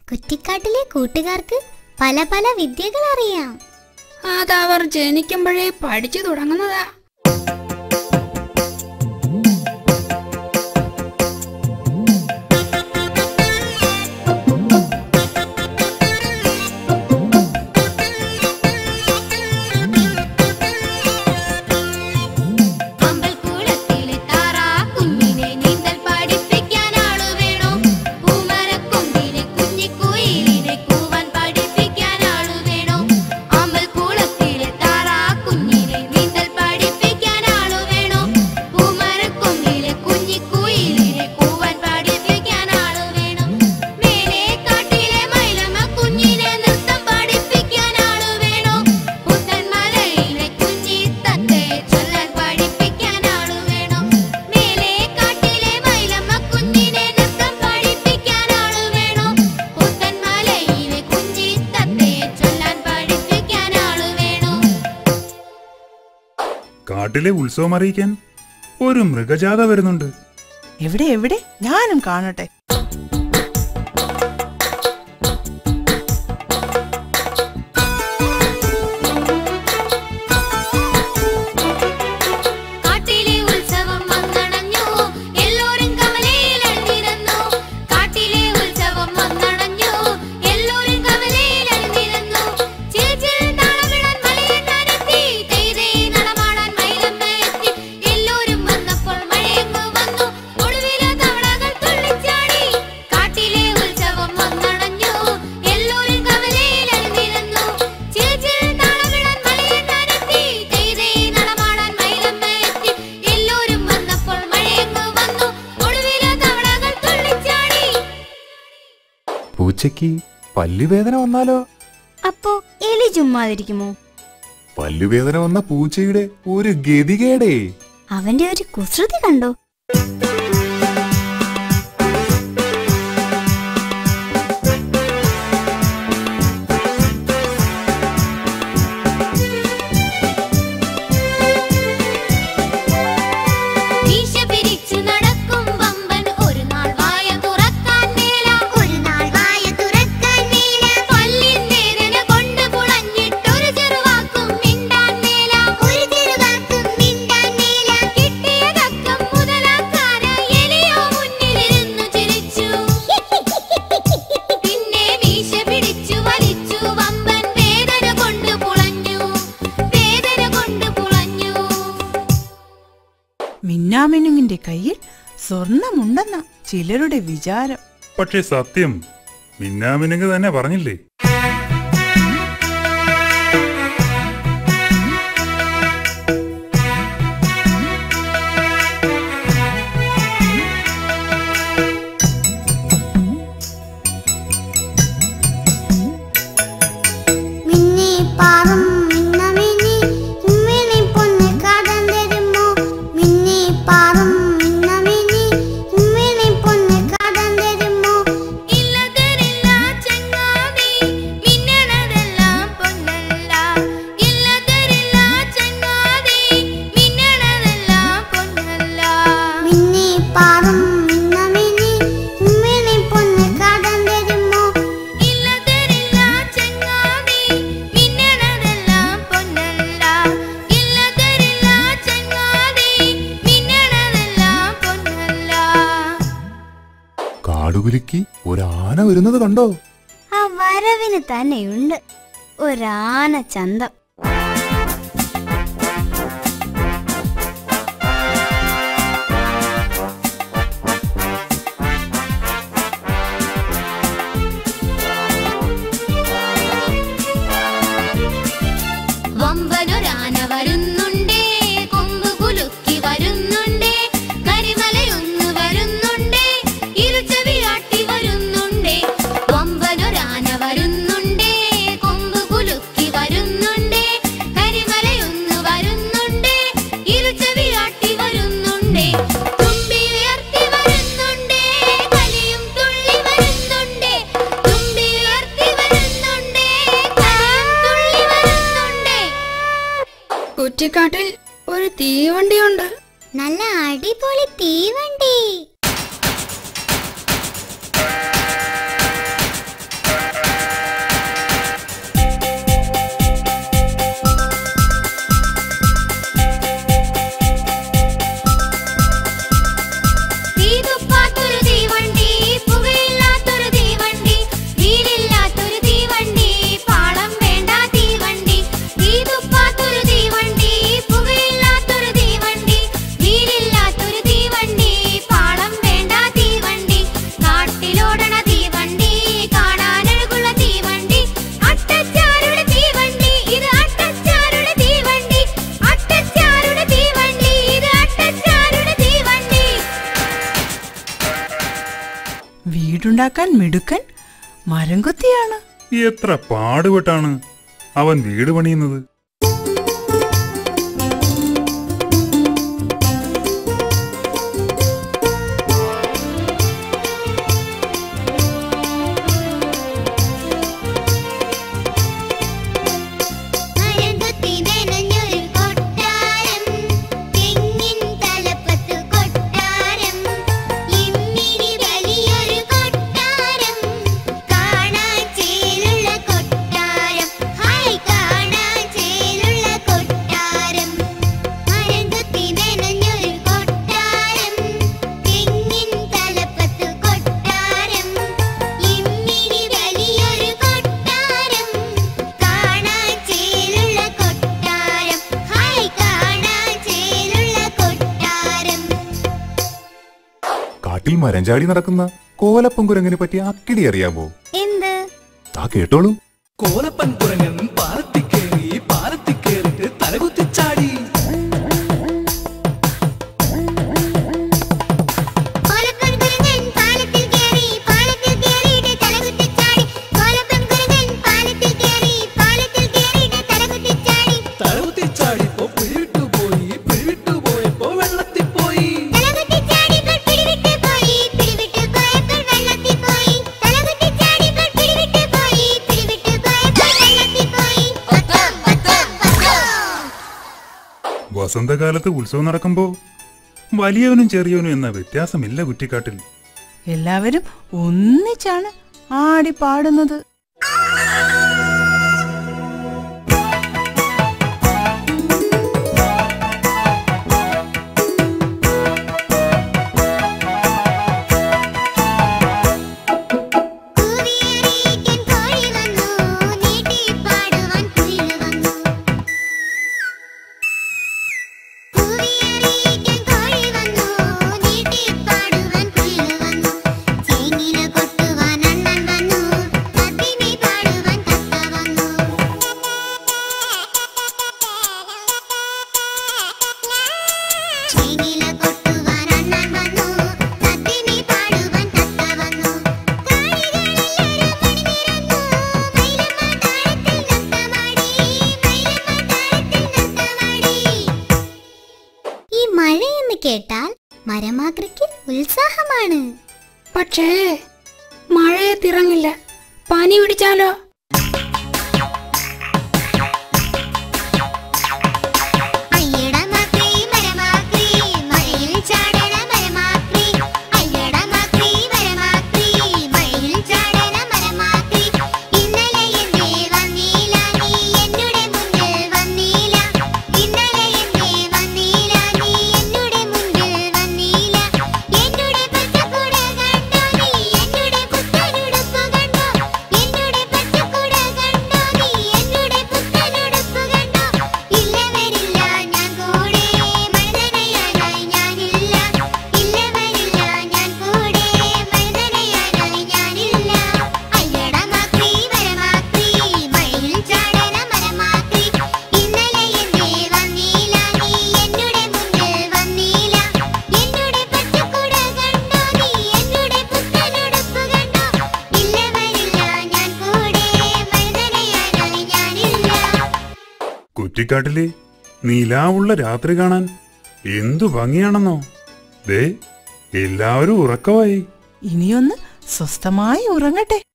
കുറ്റിക്കാട്ടിലെ കൂട്ടുകാർക്ക് പല പല വിദ്യകൾ അറിയാം അതവർ ജനിക്കുമ്പോഴേ പഠിച്ചു തുടങ്ങുന്നതാ അമ്പൽക്കൂടത്തിലെ താറാ കുഞ്ഞിനെ നീന്തൽ പഠിപ്പിക്കാൻ ആളു വേണോ പൂമരക്കൊമ്പിലെ കുഞ്ഞിക്കുയിലിനെ കൂവാൻ പഠിപ്പിക്കാൻ ആളു വേണോ അമ്പൽക്കൂടത്തിലെ താറാ കുഞ്ഞിനെ നീന്തൽ പഠിപ്പിക്കാൻ ആളു വേണോ പൂമരക്കൊമ്പിലെ കുഞ്ഞിക്കുയിലിനെ കൂവാൻ പഠിപ്പിക്കാൻ ആളു വേണോ മേലെ കാട്ടിലെ മൈലമ്മ കുഞ്ഞിനെ നൃത്തം പഠിപ്പിക്കാൻ ആളു വേണോ പുത്തൻമലയിലെ കുഞ്ഞിത്തത്തയെ ചൊല്ലാൻ പഠിപ്പിക്കാൻ ആളു വേണോ മേലെ കാട്ടിലെ മൈലമ്മ കുഞ്ഞിനെ നൃത്തം പഠിപ്പിക്കാൻ ആളു വേണോ പുത്തൻമലയിലെ കുഞ്ഞിത്തത്തയെ ചൊല്ലാൻ പഠിപ്പിക്കാൻ ആളു വേണോ കാട്ടിലെ ഉത്സവം അറിയിക്കാൻ ഒരു മൃഗജാത വരുന്നുണ്ട് എവിടെ എവിടെ ഞാനും കാണട്ടെ കാട്ടിലെ ഉത്സവം വന്നണഞ്ഞു എല്ലാവരും കവലയിൽ അണിനിരന്നു കാട്ടിലെ ഉത്സവം വന്നണഞ്ഞു എല്ലാവരും കവലയിൽ അണിനിരന്നു ചിരിച്ചിൽ താളമിടാൻ മലയണ്ണാനെത്തി തെയ്തേ നടമാടാൻ മയിലമ്മ എത്തി എല്ലാവരും വന്നപ്പോൾ മഴയങ്ങ് വന്നു ഒടുവിലെ തവളകൾ തുള്ളിച്ചാടി കാട്ടിലെ ഉത്സവം വന്നണഞ്ഞു എല്ലാവരും കവലയിൽ അണിനിരന്നു ചിരിച്ചിൽ താളമിടാൻ മലയണ്ണാനെത്തി തെയ്തേ നടമാടാൻ മയിലമ്മ എത്തി എല്ലാവരും വന്നപ്പോൾ മഴയങ്ങ് വന്നു ഒടുവിലെ തവളകൾ തുള്ളിച്ചാടി പൂച്ചയ്ക്ക് പല്ലുവേദന വന്നാലോ അപ്പോ എലി ചുമ്മാതിരിക്കുമോ പല്ലുവേദന വന്ന പൂച്ചയുടെ ഒരു ഗതികേടേ അവന്റെ ഒരു കുസൃതി കണ്ടോ മീശ പിരിച്ചു നടക്കും വമ്പൻ ഒരു നാൾ വായ തുറക്കാൻ മേല ഒരു നാൾ വായ തുറക്കാൻ മേല പല്ലിൻ വേദന കൊണ്ട് പുളഞ്ഞിട്ടൊരു ചെറുവാക്കും മിണ്ടാൻ മേല ഒരു ചെറുവാക്കും മിണ്ടാൻ മേല കിട്ടിയതക്കം മുതലാക്കാര എലിയോ മുന്നിലിരുന്നു ചിരിച്ചു പിന്നെ മീശ പിടിച്ചു വലിച്ചു വമ്പൻ വേദന കൊണ്ട് പുളഞ്ഞു വേദന കൊണ്ട് പുളഞ്ഞു മിന്നാമിനുങ്ങിന്റെ കയ്യിൽ സ്വർണമുണ്ടെന്ന ചിലരുടെ വിചാരം പക്ഷേ സത്യം മിന്നാമിനുങ്ങ് തന്നെ പറഞ്ഞില്ലേ മിന്നി പാറും മിന്നമിനി മിന്നി പൊന്ന് കടം തരുമോ മിന്നി പാറും മിന്നമിനി മിന്നി പൊന്ന് കടം തരുമോ ഇല്ല തരില്ല ചങ്ങാതി മിന്നണതെല്ലാം പൊന്നല്ല ഇല്ല തരില്ല ചങ്ങാതി മിന്നണതെല്ലാം പൊന്നല്ല മിന്നി പാറും മിന്നമിനി മിന്നി പൊന്ന് കടം തരുമോ ഇല്ല തരില്ല ചങ്ങാതി മിന്നണതെല്ലാം പൊന്നല്ല ഇല്ല തരില്ല ചങ്ങാതി മിന്നണതെല്ലാം പൊന്നല്ല കാടുകുലുക്കി ഒരു ആന വരുന്നത് കണ്ടോ ആ വരവിന് തന്നെയുണ്ട് ഒരാന ചന്തം വമ്പനൊരാന വരുന്നുണ്ടേ കൊമ്പ് കുലുക്കി വരുന്നുണ്ടേ കരിമലയൊന്ന് വരുന്നുണ്ടേ ഇരുചെവിയാട്ടി വരുന്നുണ്ടേ വമ്പനൊരാന വരുന്നുണ്ടേ കൊമ്പ് കുലുക്കി വരുന്നുണ്ടേ കരിമലയൊന്ന് വരുന്നുണ്ടേ ഇരുചെവിയാട്ടി വരുന്നുണ്ടേ തുമ്പി ഉയർത്തി വരുന്നുണ്ടേ കലിയും തുള്ളി വരുന്നുണ്ടേ തുമ്പി ഉയർത്തി വരുന്നുണ്ടേ കലിയും തുള്ളി വരുന്നുണ്ടേ കുറ്റിക്കാട്ടിൽ ഒരു തീവണ്ടിയുണ്ട് നല്ല അടിപൊളി തീവണ്ടി വീടുണ്ടാക്കാൻ മിടുക്കൻ മരംകൊത്തിയാണ് എത്ര പാടുപെട്ടാണ് അവൻ വീട് പണിയുന്നത് മരംകൊത്തി മെനഞ്ഞൊരു കൊട്ടാരം തെങ്ങിൻ തലപ്പത്ത് കൊട്ടാരം ഇമ്മിനി വലിയൊരു കൊട്ടാരം കാണാൻ ചേലുള്ള കൊട്ടാരം ഹായ് കാണാൻ ചേലുള്ള കൊട്ടാരം മരംകൊത്തി മെനഞ്ഞൊരു കൊട്ടാരം തെങ്ങിൻ തലപ്പത്ത് കൊട്ടാരം ഇമ്മിനി വലിയൊരു കൊട്ടാരം കാണാൻ ചേലുള്ള കൊട്ടാരം ഹായ് കാണാൻ ചേലുള്ള കൊട്ടാരം കാട്ടിൽ മരം ചാടി നടക്കുന്ന കോലപ്പം കുരങ്ങിനെ പറ്റി അക്കിടി അറിയാമോ എന്ത് ആ കേട്ടോളൂ കോലപ്പൻ കുരങ്ങൻ പാലത്തിൽ കേറി പാലത്തിൽ കേറിട്ട് തലകുത്തിച്ചാടി കോലപ്പൻ കുരങ്ങൻ പാലത്തിൽ കേറി പാലത്തിൽ കേറിയിട്ട് തലകുത്തിച്ചാടി കോലപ്പൻ കുരങ്ങൻ പാലത്തിൽ കേറി പാലത്തിൽ കേറിയിട്ട് തലകുത്തിച്ചാടി തലകുത്തിച്ചാടിപ്പോ പിടിവിട്ടു പോയി പിടിവിട്ടു പോയപ്പോ വെള്ളത്തിൽ പോയി തലകുത്തിച്ചാടിപ്പോൾ പിടിവിട്ട് പോയി പിടിവിട്ട് പോയപ്പോൾ വെള്ളത്തിൽ പോയി തലകുത്തിച്ചാടിപ്പോൾ പിടിവിട്ട് പോയി പിടിവിട്ട് പോയപ്പോൾ വെള്ളത്തിൽ പോയി പത്തം പത്തം പത്തം വസന്തകാലത്ത് ഉത്സവം നടക്കുമ്പോ വലിയവനും ചെറിയവനും എന്ന വ്യത്യാസമില്ല കുറ്റിക്കാട്ടിൽ എല്ലാവരും ഒന്നിച്ചാണ് ആടി പാടുന്നത് കൂവിയറിയിക്കാൻ കോഴി വന്നു നീട്ടിപ്പാടുവാൻ കുയിൽ വന്നു കൂവിയറിയിക്കാൻ കോഴി വന്നു നീട്ടിപ്പാടുവാൻ കുയിൽ വന്നു ചേങ്ങില കൊട്ടുവാൻ അണ്ണൻ വന്നു കത്തിനി പാടുവാൻ കത്ത വന്നു ചേങ്ങില കൊട്ടുവാൻ അണ്ണൻ വന്നു കത്തിനി പാടുവാൻ കത്ത വന്നു കാണികളെല്ലാരും മണിനിറന്നു മയിലമ്മ താളത്തിൽ നൃത്തമാടി മയിലമ്മ താളത്തിൽ നൃത്തമാടി ഈ മഴയെന്ന് കേട്ടാൽ മരമാകൃക്ക് ഉത്സാഹമാണ് പക്ഷേ മഴയത്തിറങ്ങില്ല പനി പിടിച്ചാലോ അയ്യട മാക്രി മരമാക്രി മഴയിൽ ചാടണ മരമാക്രി അയ്യട മാക്രി മരമാക്രി മഴയിൽ ചാടണ മരമാക്രി ഇന്നലെ എന്തേ വന്നീല നീ എന്നുടെ മുന്നിൽ വന്നീല ഇന്നലെ എന്തേ വന്നീല നീ എന്നുടെ മുന്നിൽ വന്നീല എന്നുടെ പച്ചക്കുട കണ്ടോ നീ എന്നുടെ പുത്തനുടുപ്പ് കണ്ടോ എന്നുടെ പച്ചക്കുട കണ്ടോ നീ എന്നുടെ പുത്തനുടുപ്പ് കണ്ടോ ഇല്ല വരില്ല ഞാൻ കൂടെ മഴനനയാനായി ഞാനില്ല ഇല്ല വരില്ല ഞാൻ കൂടെ മഴനനയാനായി ഞാനില്ല അയ്യട മാക്രി മരമാക്രി മഴയിൽ ചാടണ മരമാക്രി ഇന്നലെ എന്തേ വന്നീല നീ എന്നുടെ മുന്നിൽ വന്നീല എന്നുടെ പച്ചക്കുട കണ്ടോ നീ എന്നുടെ പുത്തനുടുപ്പ് കണ്ടോ ഇല്ല വരില്ല ഞാൻ കൂടെ മഴനനയാനായി ഞാനില്ല കുറ്റിക്കാട്ടിലെ നിലാവുള്ള രാത്രി കാണാൻ എന്തു ഭംഗിയാണെന്നോ ദേ എല്ലാവരും ഉറക്കമായി ഇനിയൊന്ന് സ്വസ്ഥമായി ഉറങ്ങട്ടെ